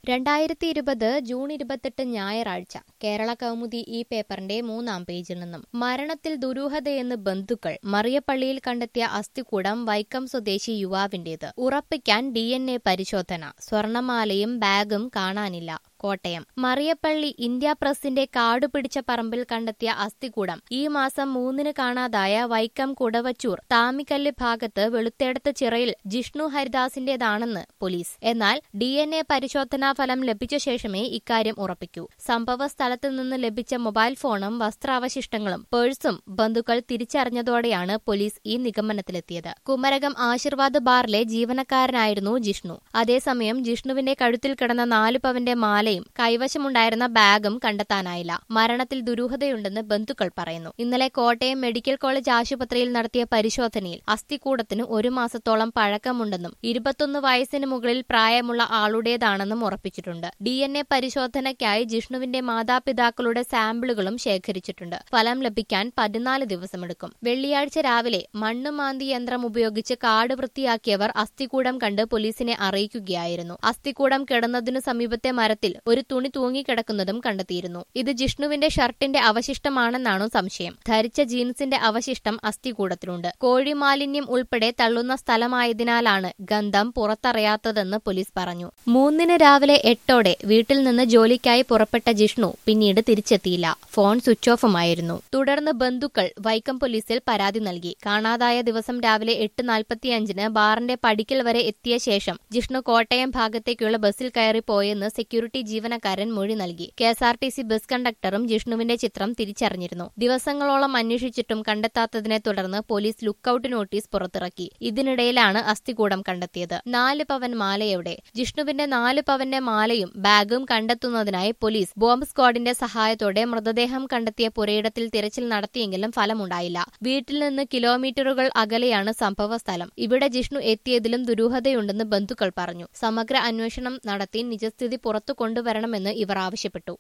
രണ്ടായിരത്തി ഇരുപത് ജൂൺ ഇരുപത്തെട്ട് ഞായറാഴ്ച കേരള കൗമുദി ഈ പേപ്പറിന്റെ മൂന്നാം പേജിൽ നിന്നും മരണത്തിൽ ദുരൂഹതയെന്ന് ബന്ധുക്കൾ മറിയപ്പള്ളിയിൽ കണ്ടെത്തിയ അസ്ഥികൂടം വൈക്കം സ്വദേശി യുവാവിന്റേത് ഉറപ്പിക്കാൻ ഡി പരിശോധന സ്വർണമാലയും ബാഗും കാണാനില്ല കോട്ടയം മറിയപ്പള്ളി ഇന്ത്യ പ്രസിന്റെ കാടു പിടിച്ച പറമ്പിൽ കണ്ടെത്തിയ അസ്ഥികൂടം ഈ മാസം മൂന്നിന് കാണാതായ വൈക്കം കുടവച്ചൂർ താമിക്കല്ല് ഭാഗത്ത് വെളുത്തേടത്ത് ചിറയിൽ ജിഷ്ണു ഹരിദാസിന്റേതാണെന്ന് പോലീസ് എന്നാൽ ഡി എൻ എ പരിശോധനാ ഫലം ലഭിച്ച ശേഷമേ ഇക്കാര്യം ഉറപ്പിക്കൂ സംഭവ സ്ഥലത്ത് നിന്ന് ലഭിച്ച മൊബൈൽ ഫോണും വസ്ത്രാവശിഷ്ടങ്ങളും പേഴ്സും ബന്ധുക്കൾ തിരിച്ചറിഞ്ഞതോടെയാണ് പോലീസ് ഈ നിഗമനത്തിലെത്തിയത് കുമരകം ആശീർവാദ് ബാറിലെ ജീവനക്കാരനായിരുന്നു ജിഷ്ണു അതേസമയം ജിഷ്ണുവിന്റെ കഴുത്തിൽ കിടന്ന നാലു പവന്റെ മാലയും കൈവശമുണ്ടായിരുന്ന ബാഗും കണ്ടെത്താനായില്ല മരണത്തിൽ ദുരൂഹതയുണ്ടെന്ന് ബന്ധുക്കൾ പറയുന്നു ഇന്നലെ കോട്ടയം മെഡിക്കൽ കോളേജ് ആശുപത്രിയിൽ നടത്തിയ പരിശോധനയിൽ അസ്ഥികൂടത്തിന് ഒരു മാസത്തോളം പഴക്കമുണ്ടെന്നും ഇരുപത്തൊന്ന് വയസ്സിന് മുകളിൽ പ്രായമുള്ള ആളുടേതാണെന്നും ഉറപ്പിച്ചിട്ടുണ്ട് ഡി എൻ എ പരിശോധനയ്ക്കായി ജിഷ്ണുവിന്റെ മാതാപിതാക്കളുടെ സാമ്പിളുകളും ശേഖരിച്ചിട്ടുണ്ട് ഫലം ലഭിക്കാൻ പതിനാല് ദിവസമെടുക്കും വെള്ളിയാഴ്ച രാവിലെ മണ്ണുമാന്തി യന്ത്രം ഉപയോഗിച്ച് കാട് വൃത്തിയാക്കിയവർ അസ്ഥികൂടം കണ്ട് പോലീസിനെ അറിയിക്കുകയായിരുന്നു അസ്ഥികൂടം കിടന്നതിനു സമീപത്തെ മരത്തിൽ ഒരു തുണി തൂങ്ങിക്കിടക്കുന്നതും കണ്ടെത്തിയിരുന്നു ഇത് ജിഷ്ണുവിന്റെ ഷർട്ടിന്റെ അവശിഷ്ടമാണെന്നാണു സംശയം ധരിച്ച ജീൻസിന്റെ അവശിഷ്ടം അസ്ഥികൂടത്തിലുണ്ട് കോഴിമാലിന്യം ഉൾപ്പെടെ തള്ളുന്ന സ്ഥലമായതിനാലാണ് ഗന്ധം പുറത്തറിയാത്തതെന്ന് പോലീസ് പറഞ്ഞു മൂന്നിന് രാവിലെ എട്ടോടെ വീട്ടിൽ നിന്ന് ജോലിക്കായി പുറപ്പെട്ട ജിഷ്ണു പിന്നീട് തിരിച്ചെത്തിയില്ല ഫോൺ സ്വിച്ച് ഓഫുമായിരുന്നു തുടർന്ന് ബന്ധുക്കൾ വൈക്കം പോലീസിൽ പരാതി നൽകി കാണാതായ ദിവസം രാവിലെ എട്ട് നാൽപ്പത്തിയഞ്ചിന് ബാറിന്റെ പടിക്കൽ വരെ എത്തിയ ശേഷം ജിഷ്ണു കോട്ടയം ഭാഗത്തേക്കുള്ള ബസ്സിൽ കയറി പോയെന്ന് സെക്യൂരിറ്റി ജീവനക്കാരൻ മൊഴി നൽകി K S R T C bus കണ്ടക്ടറും ജിഷ്ണുവിന്റെ ചിത്രം തിരിച്ചറിഞ്ഞിരുന്നു ദിവസങ്ങളോളം അന്വേഷിച്ചിട്ടും കണ്ടെത്താത്തതിനെ തുടർന്ന് പോലീസ് ലുക്കൌട്ട് നോട്ടീസ് പുറത്തിറക്കി ഇതിനിടയിലാണ് അസ്ഥികൂടം കണ്ടെത്തിയത് നാല് പവൻ മാലയുടെ ജിഷ്ണുവിന്റെ നാല് പവന്റെ മാലയും ബാഗും കണ്ടെത്തുന്നതിനായി പോലീസ് ബോംബ് സ്ക്വാഡിന്റെ സഹായത്തോടെ മൃതദേഹം കണ്ടെത്തിയ പുരയിടത്തിൽ തിരച്ചിൽ നടത്തിയെങ്കിലും ഫലമുണ്ടായില്ല വീട്ടിൽ നിന്ന് കിലോമീറ്ററുകൾ അകലെയാണ് സംഭവ സ്ഥലം ഇവിടെ ജിഷ്ണു എത്തിയതിലും ദുരൂഹതയുണ്ടെന്ന് ബന്ധുക്കൾ പറഞ്ഞു സമഗ്ര അന്വേഷണം നടത്തി നിജസ്ഥിതി പുറത്തു കൊണ്ടുവരണമെന്ന് ഇവർ ആവശ്യപ്പെട്ടു